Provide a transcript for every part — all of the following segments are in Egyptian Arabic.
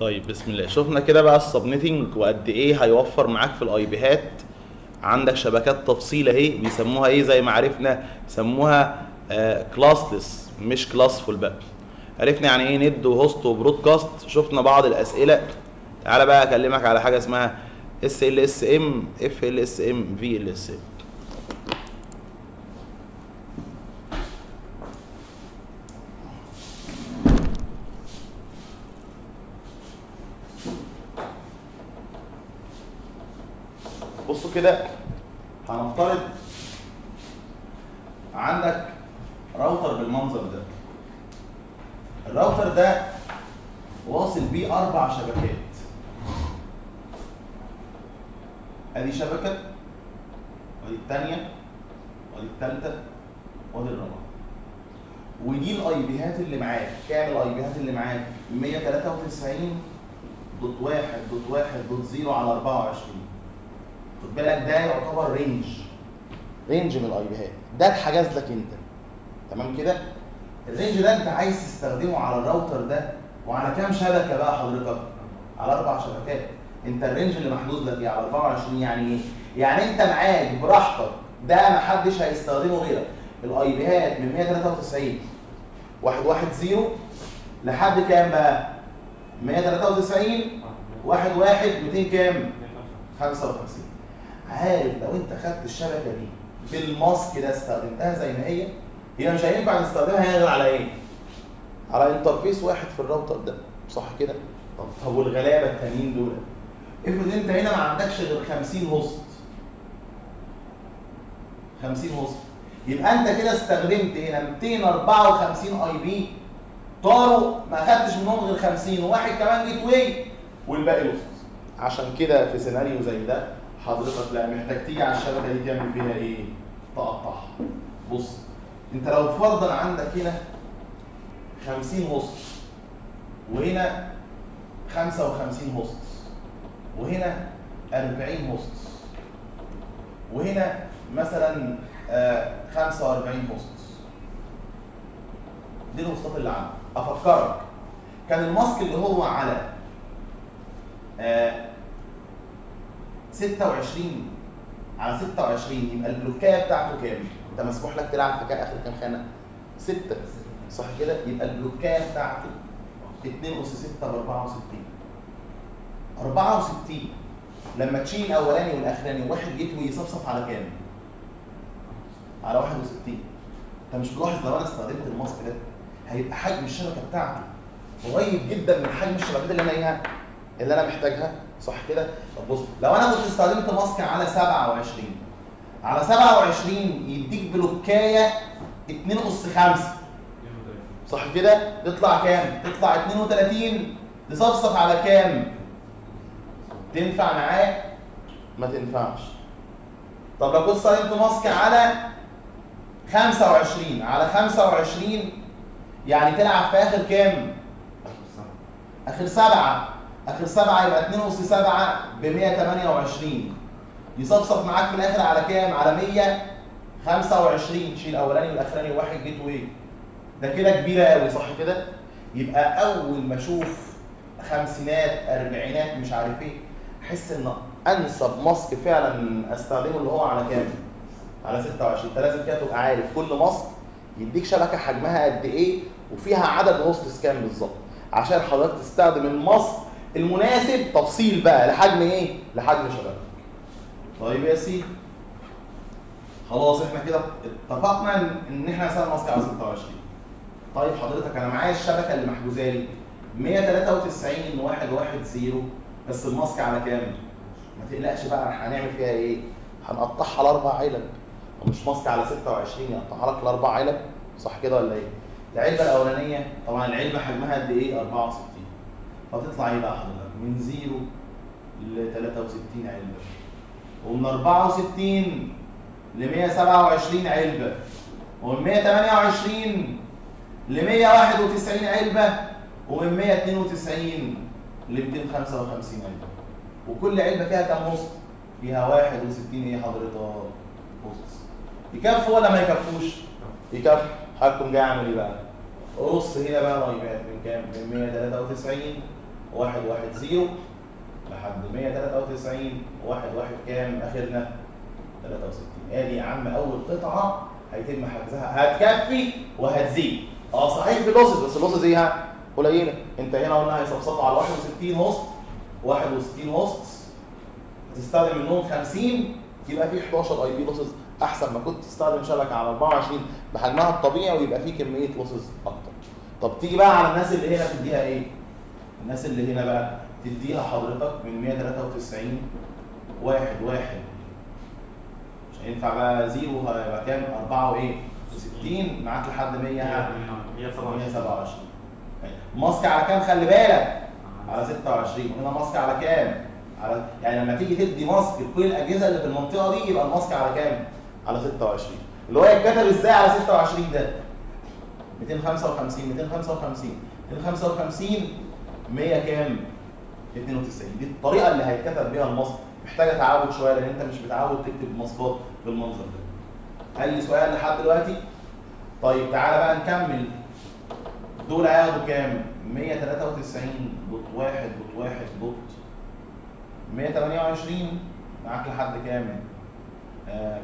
طيب بسم الله شفنا كده بقى السبنيتنج وقد ايه هيوفر معاك في الاي بيهات عندك شبكات تفصيل اهي بيسموها ايه زي ما عرفنا بيسموها كلاسلس مش كلاسفول بقى عرفنا يعني ايه ند وهوست وبرودكاست شفنا بعض الاسئله تعالى بقى اكلمك على حاجه اسمها اس ال اس ام اف ال اس ام في ال اس ام بصوا كده هنفترض عندك راوتر بالمنظر ده الراوتر ده واصل بيه اربع شبكات ادي شبكه ودي الثانيه ودي الثالثه ودي الرابعه ودي الاي بيهات اللي معاك كام الاي بيهات اللي معاك 193 دوت واحد دوت واحد دوت زيرو على 24 خد بالك ده يعتبر رينج رينج من الاي بيهات ده اتحجز لك انت تمام كده الرينج ده انت عايز تستخدمه على الراوتر ده وعلى كام شبكه بقى حضرتك على اربع شبكات انت الرينج اللي محدود لك ايه على 24 يعني ايه يعني انت معاك براحتك ده ما حدش هيستخدمه غيرك الاي بيهات من 193 110 لحد كام بقى 193 واحد واحد 200 كام 55 عارف لو انت خدت الشبكه دي بالماسك ده استخدمتها زي ما هي هي مش هينفع تستخدمها غير على ايه؟ على انترفيس واحد في الراوتر ده صح كده؟ طب طب والغلابه التانيين دول افرض انت هنا ما عندكش غير 50 هوست 50 هوست يبقى انت كده استخدمت هنا 254 اي بي طاروا ما اخدتش منهم غير 50 وواحد كمان جيت واي والباقي لوست عشان كده في سيناريو زي ده حضرتك لا محتاج تيجي على الشبكه دي تعمل فيها ايه؟ تقطعها. بص انت لو فرضا عندك هنا 50 هوست وهنا 55 هوست وهنا 40 هوست وهنا مثلا آه 45 هوست دي الهوستات اللي عندك افكرك كان الماسك اللي هو على آه 26 على 26 يبقى البلوكايه بتاعته كام؟ انت مسموح لك تلعب في كام اخر كام خانه؟ 6 صح كده؟ يبقى البلوكايه بتاعته 2 اس 6 ب 64 64 لما تشيل الاولاني والاخراني وواحد جيت ويصفصف على كام؟ على 61 انت مش ملاحظ لو انا استخدمت الماسك ده هيبقى حجم الشبكه بتاعته قريب جدا من حجم الشبكات اللي انا ايه اللي انا محتاجها صح كده؟ طب بص لو انا كنت استخدمت ماسك على 27 على 27 يديك بلوكايه 2 اس 5 صح كده؟ تطلع كام؟ تطلع 32 تصفصف على كام؟ تنفع معاه؟ ما تنفعش. طب لو كنت استخدمت ماسك على 25 على 25 يعني تلعب في اخر كام؟ اخر سبعه اخر سبعه يبقى 2 اس 7 ب 128 يصفصف معاك في الاخر على كام؟ على 125 شيل الاولاني والاخراني وواحد جيت واي ده كده كبيره قوي صح كده؟ يبقى اول ما اشوف خمسينات اربعينات مش عارف ايه احس ان انسب ماسك فعلا استخدمه اللي هو على كام؟ على 26 انت لازم كده تبقى عارف كل ماسك يديك شبكه حجمها قد ايه وفيها عدد هوستس كام بالظبط عشان حضرتك تستخدم الماسك المناسب تفصيل بقى لحجم ايه؟ لحجم شبكتك. طيب يا سيدي خلاص احنا كده اتفقنا ان احنا هنستخدم ماسك على 26 طيب حضرتك انا معايا الشبكه اللي محجوزه لي 193 110 بس الماسك على كام؟ ما تقلقش بقى هنعمل فيها ايه؟ هنقطعها على اربع علب ومش ماسك على 26 يقطعها لك لاربع علب صح كده ولا ايه؟ العلبه الاولانيه طبعا العلبه حجمها قد ايه؟ 64 فتطلع ايه بقى حضرتك؟ من 0 ل 63 علبه ومن 64 ل 127 علبه ومن 128 ل 191 علبه ومن 192 ل 255 علبه وكل علبه فيها كام هوست؟ فيها 61 ايه حضرتك؟ هوست يكفوا ولا ما يكفوش؟ يكفوا حضرتكم جاي اعمل ايه بقى؟ قص هنا بقى لايفات من كام؟ من 193 واحد واحد زيرو لحد 193 واحد واحد كام اخرنا 63 ادي يا عم اول قطعه هيتم حجزها هتكفي وهتزيد اه صحيح في لوسز بس اللوسز ايه ها؟ قليله انت هنا قلنا هيصفصفوا على 61 هوست 61 هوست هتستخدم منهم 50 يبقى في 11 اي بي لوسز احسن ما كنت تستخدم شبكه على 24 بحجمها الطبيعي ويبقى في كميه لوسز اكتر طب تيجي بقى على الناس اللي هنا تديها ايه؟ الناس اللي هنا بقى تديها حضرتك من 193 واحد واحد مش هينفع بقى زيرو هيبقى كام؟ 4 وايه؟ 60 معاك لحد 100 ها؟ 127 ماسك على كام خلي بالك؟ على 26 وهنا ماسك على كام؟ على يعني لما تيجي تدي ماسك لكل الاجهزه اللي في المنطقه دي يبقى الماسك على كام؟ على 26 اللي هو يتكتب ازاي على 26 ده؟ 255 255 255 100 كام؟ 92 دي الطريقه اللي هيتكتب بيها الماسك محتاجه تعود شويه لان انت مش متعود تكتب ماسكات بالمنظر ده. اي سؤال لحد دلوقتي؟ طيب تعالى بقى نكمل دول هياخدوا كام؟ 193 دوت واحد دوت واحد دوت 128 معاك لحد كام؟ آه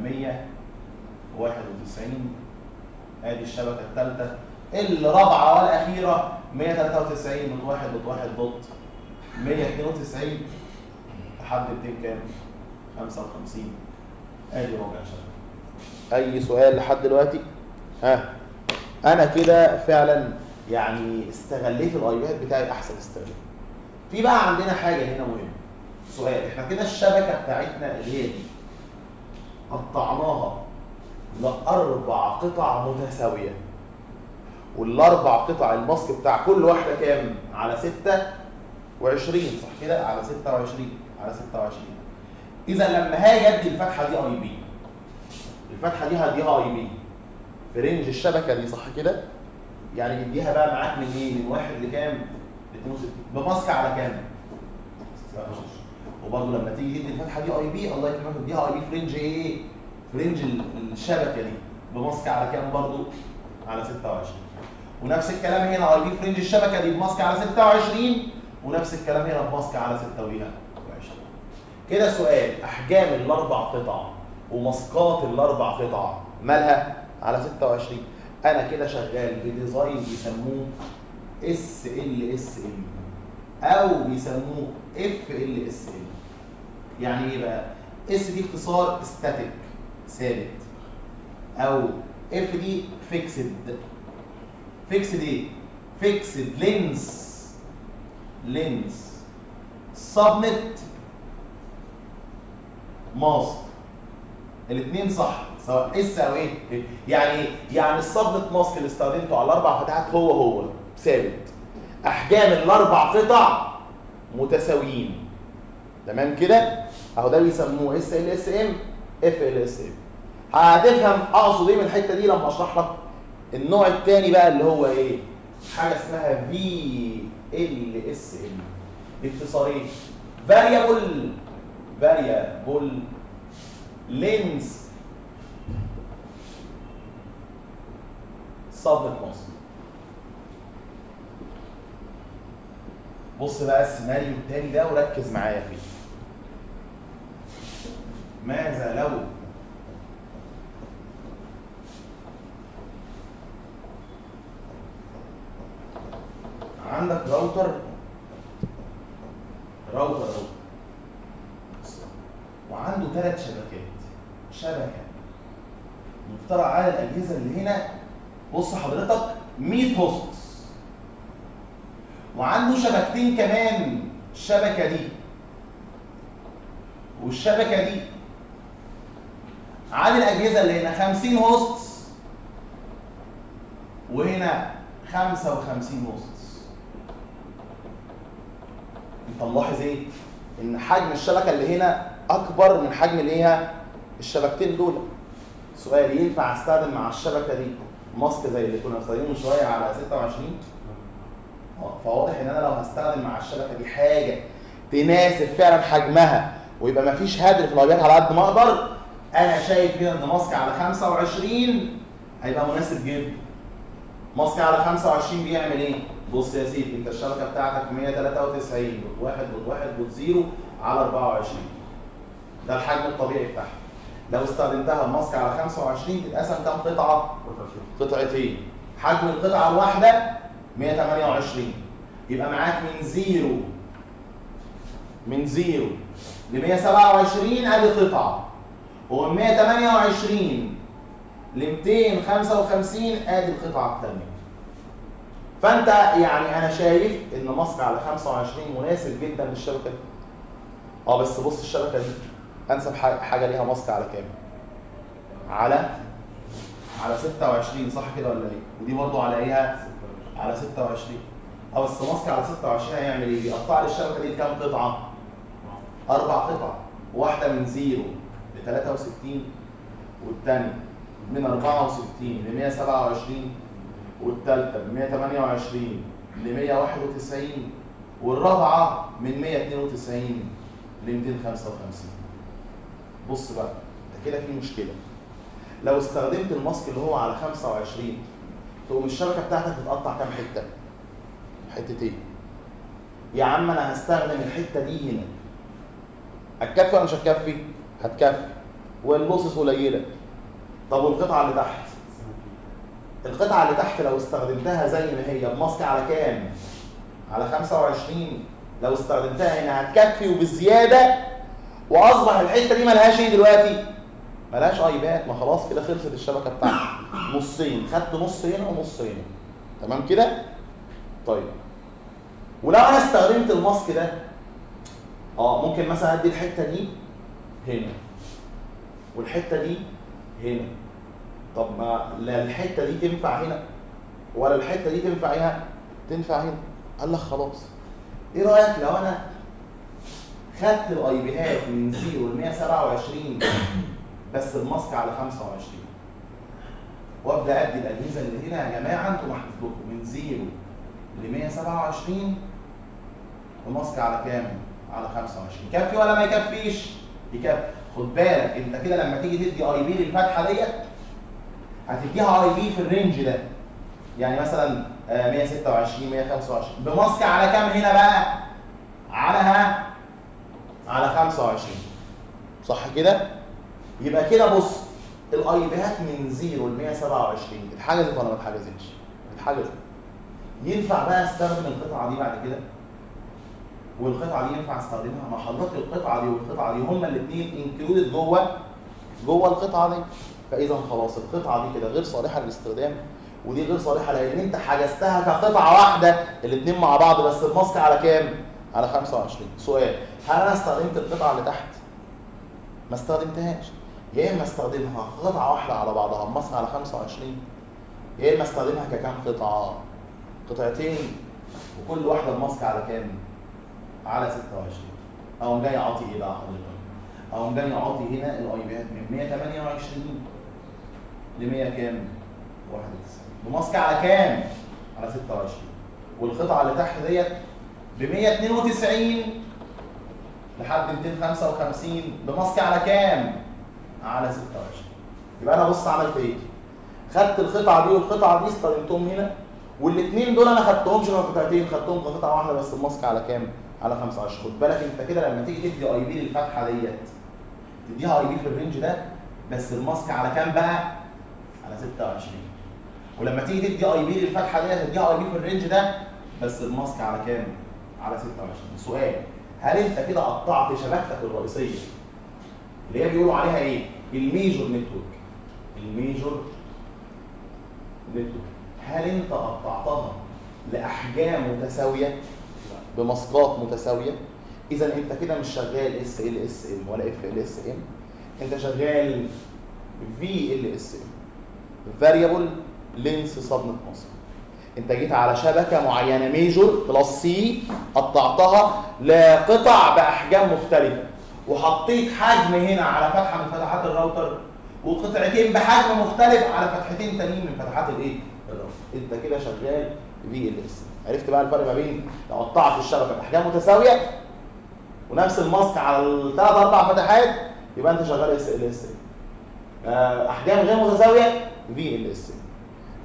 191 ادي الشبكه الثالثه الرابعه والاخيره 193 دوت واحد دوت واحد دوت 192 لحد 200 كام؟ 55 ادي ربع شبكه اي سؤال لحد دلوقتي؟ ها انا كده فعلا يعني استغليت الايباد بتاعي احسن استغلال في بقى عندنا حاجه هنا مهمه سؤال احنا كده الشبكه بتاعتنا اللي هي دي قطعناها لاربع قطع متساويه والاربع قطع الماسك بتاع كل واحده كام على 26 صح كده على 26 على 26 اذا لما هاجي ادي الفتحه دي اي بي الفتحه دي هديها اي بي في رينج الشبكه دي صح كده يعني نديها بقى معاك من ايه من واحد لكام ل 62 بماسك على كام 16 وبرضه لما تيجي تدي الفتحه دي اي بي الله يكرمك تديها اي بي في رينج ايه في رينج ال- الشبكه دي بماسك على كام برضه على 26 ونفس الكلام هنا اي بي في رينج الشبكه دي بماسك على 26 ونفس الكلام هنا بماسك على 26 كده سؤال احجام الاربع قطع وماسكات الاربع قطع مالها على 26 انا كده شغال بديزاين بيسموه اس ال اس ام او بيسموه اف ال اس ام يعني ايه بقى اس دي اختصار ستاتيك ثابت او اف دي فيكسد فيكسد ايه فيكسد لينس لينس سبنت ماسك الاثنين صح سواء اس او ايه يعني ايه يعني السبنت ماسك اللي استخدمته على الاربع فتحات هو هو ثابت احجام الاربع قطع متساويين تمام كده اهو ده بيسموه اس ال اس ام اف ال اس ام هتفهم اقصد ايه من الحته دي لما اشرح لك النوع الثاني بقى اللي هو ايه حاجه اسمها في ال اس ام باختصارين فاريبل فاريبل لينس صدمة مصر بص بقى السيناريو التاني ده وركز معايا فيه ماذا لو عندك راوتر راوتر راوتر وعنده ثلاث شبكات شبكه مفترض على الاجهزه اللي هنا بص حضرتك 100 هوست وعنده شبكتين كمان الشبكه دي والشبكه دي عدد الاجهزه اللي هنا 50 هوست وهنا 55 هوست انت ملاحظ ايه ان حجم الشبكه اللي هنا اكبر من حجم اللي هي الشبكتين دول سؤال ينفع استخدم مع الشبكه دي ماسك زي اللي كنا مستخدمينه من شويه على 26 اه فواضح ان انا لو هستخدم مع الشبكه دي حاجه تناسب فعلا حجمها ويبقى مفيش هدر في الواجهات على قد ما اقدر انا شايف كده ان ماسك على 25 هيبقى مناسب جدا ماسك على 25 بيعمل ايه؟ بص يا سيدي انت الشبكه بتاعتك 193 دوت 1 دوت 1 دوت 0 على 24 ده الحجم الطبيعي بتاعها لو استخدمتها بماسك على 25 تتقسم كام قطعه؟ قطعتين حجم القطعه الواحده 128 يبقى معاك من زيرو من زيرو ل 127 ادي قطعه ومن 128 ل 255 ادي القطعه الثانيه فانت يعني انا شايف ان مصر على 25 مناسب جدا للشبكه دي اه بس بص الشبكه دي انسب ح- حاجه ليها ماسك على كام على على 26 صح كده ولا ايه ودي برضو على ايه على 26 اه بس ماسك على 26 هيعمل ايه بيقطع لي الشبكه دي لكام قطعه اربع قطع واحده من زيرو ل 63 والثانيه من 64 ل 127 والثالثه من 128 ل 191 والرابعه من 192 ل 255 بص بقى ده كده في مشكله لو استخدمت الماسك اللي هو على 25 تقوم الشبكه بتاعتك تتقطع كام حته؟ حتتين يا عم انا هستخدم الحته دي هنا هتكفي ولا مش هتكفي؟ هتكفي واللوسس قليله طب والقطعه اللي تحت؟ القطعه اللي تحت لو استخدمتها زي ما هي بماسك على كام؟ على 25 لو استخدمتها هنا هتكفي وبزياده واصبح الحته دي ملهاش ايه دلوقتي؟ ملهاش ايباد ما خلاص كده خلصت الشبكه بتاعتي نصين خدت نص هنا ونص هنا تمام كده؟ طيب ولو انا استخدمت الماسك ده اه ممكن مثلا ادي الحته دي هنا والحته دي هنا طب ما لا الحته دي تنفع هنا ولا الحته دي تنفع هنا تنفع هنا قال لك خلاص ايه رايك لو انا خدت الاي بيهات من 0 ل 127 بس الماسك على 25 وابدا ادي الاجهزه اللي هنا يا جماعه انتوا محطوط لكم من 0 ل 127 وماسك على كام؟ على 25 يكفي ولا ما يكفيش؟ يكفي خد بالك انت كده لما تيجي تدي اي بي للفتحه ديت هتديها اي بي في الرينج ده يعني مثلا آه، 126 125 بماسك على كام هنا بقى؟ على ها؟ على 25 صح كده؟ يبقى كده بص الاي بيهات من 0 ل 127 اتحجزت ولا ما اتحجزتش؟ اتحجزت ينفع بقى استخدم القطعه دي بعد كده؟ والقطعه دي ينفع استخدمها مع حضرتك القطعه دي والقطعه دي هما الاثنين انكلودد جوه جوه القطعه دي فاذا خلاص القطعه دي كده غير صالحه للاستخدام ودي غير صالحه لان انت حجزتها كقطعه واحده الاثنين مع بعض بس الماسك على كام؟ على 25 سؤال هل انا استخدمت القطعه اللي تحت؟ ما استخدمتهاش يا اما استخدمها قطعه واحده على بعضها الماسك على 25 يا اما استخدمها ككام قطعه؟ قطعتين وكل واحده الماسك على كام؟ على 26 اقوم جاي عاطي ايه بقى حضرتك؟ اقوم جاي عاطي هنا الاي بيات من 128 ل 100 كام؟ 91 بماسك على كام؟ على 26 والقطعه اللي تحت ديت ب 192 لحد 255 بماسك على كام؟ على 26 يبقى انا بص عملت ايه؟ خدت القطعه دي والقطعه دي استخدمتهم هنا والاثنين دول انا خدتهمش كقطعتين خدتهم كقطعه واحده بس الماسك على كام؟ على 25 خد بالك انت كده لما تيجي تدي اي بي للفتحه ديت تديها اي بي في الرينج ده بس الماسك على كام بقى؟ على 26 ولما تيجي تدي اي بي للفتحه ديت تديها اي بي في الرينج ده بس الماسك على كام؟ على 26 سؤال هل انت كده قطعت شبكتك الرئيسيه اللي هي بيقولوا عليها ايه؟ الميجور نتورك الميجور نتورك هل انت قطعتها لاحجام متساويه بمسقات متساويه اذا انت كده مش شغال اس ال اس ام ولا اف ال اس ام انت شغال في ال اس ام فاريبل لينس سبنت ماسك انت جيت على شبكه معينه ميجور كلاس سي قطعتها لقطع باحجام مختلفه وحطيت حجم هنا على فتحه من فتحات الراوتر وقطعتين بحجم مختلف على فتحتين تانيين من فتحات الايه؟ الراوتر انت كده شغال في ال اس عرفت بقى الفرق ما بين لو قطعت الشبكه باحجام متساويه ونفس الماسك على الثلاث اربع فتحات يبقى انت شغال اس ال اس احجام غير متساويه في ال اس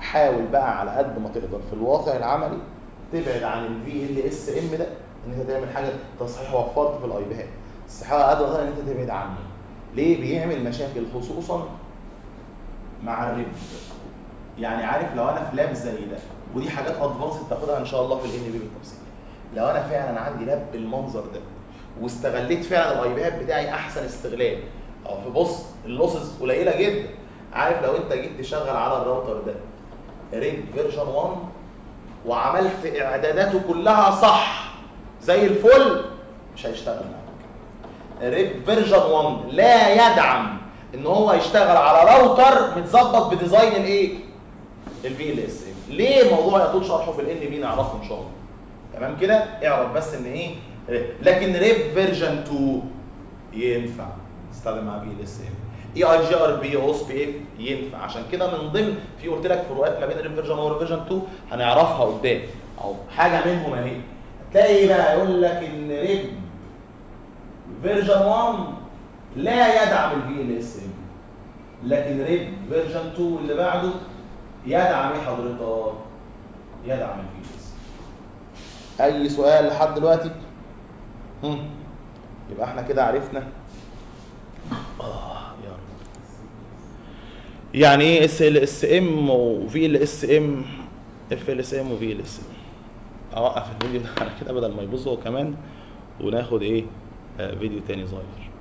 حاول بقى على قد ما تقدر في الواقع العملي تبعد عن الفي ال اس ام ده ان انت تعمل حاجه تصحيح وفرت في الاي بيهات بس حاول على قد ما تقدر ان انت تبعد عنه ليه بيعمل مشاكل خصوصا مع الريب يعني عارف لو انا في لاب زي ده ودي حاجات ادفانس تاخدها ان شاء الله في الان بي بالتفصيل لو انا فعلا عندي لاب بالمنظر ده واستغليت فعلا الاي بيهات بتاعي احسن استغلال او في بص اللوسز قليله جدا عارف لو انت جيت تشغل على الراوتر ده ريد فيرجن 1 وعملت اعداداته كلها صح زي الفل مش هيشتغل معاك ريد فيرجن 1 لا يدعم ان هو يشتغل على راوتر متظبط بديزاين الايه الفي ال اس ام ليه موضوع يطول شرحه في الان بي نعرفه ان شاء الله تمام كده اعرف بس ان ايه لكن ريب فيرجن 2 ينفع تستخدم مع في ال اس ام اي اي جي ار بي او اس بي اف ينفع عشان كده من ضمن في قلت لك فروقات ما بين ريب فيرجن 1 وريفيرجن 2 هنعرفها قدام او حاجه منهم اهي هتلاقي ايه بقى يقول لك ان ريب فيرجن 1 لا يدعم الفي ال اس ام لكن ريب فيرجن 2 اللي بعده يدعم ايه حضرتك؟ يدعم الفي ال اس اي سؤال لحد دلوقتي؟ هم. يبقى احنا كده عرفنا اه يا رب يعني ايه اس ال اس ام وفي ال اس ام اف ال اس ام وفي ال اس ام اوقف الفيديو ده على كده بدل ما يبوظ هو كمان وناخد ايه آه فيديو تاني صغير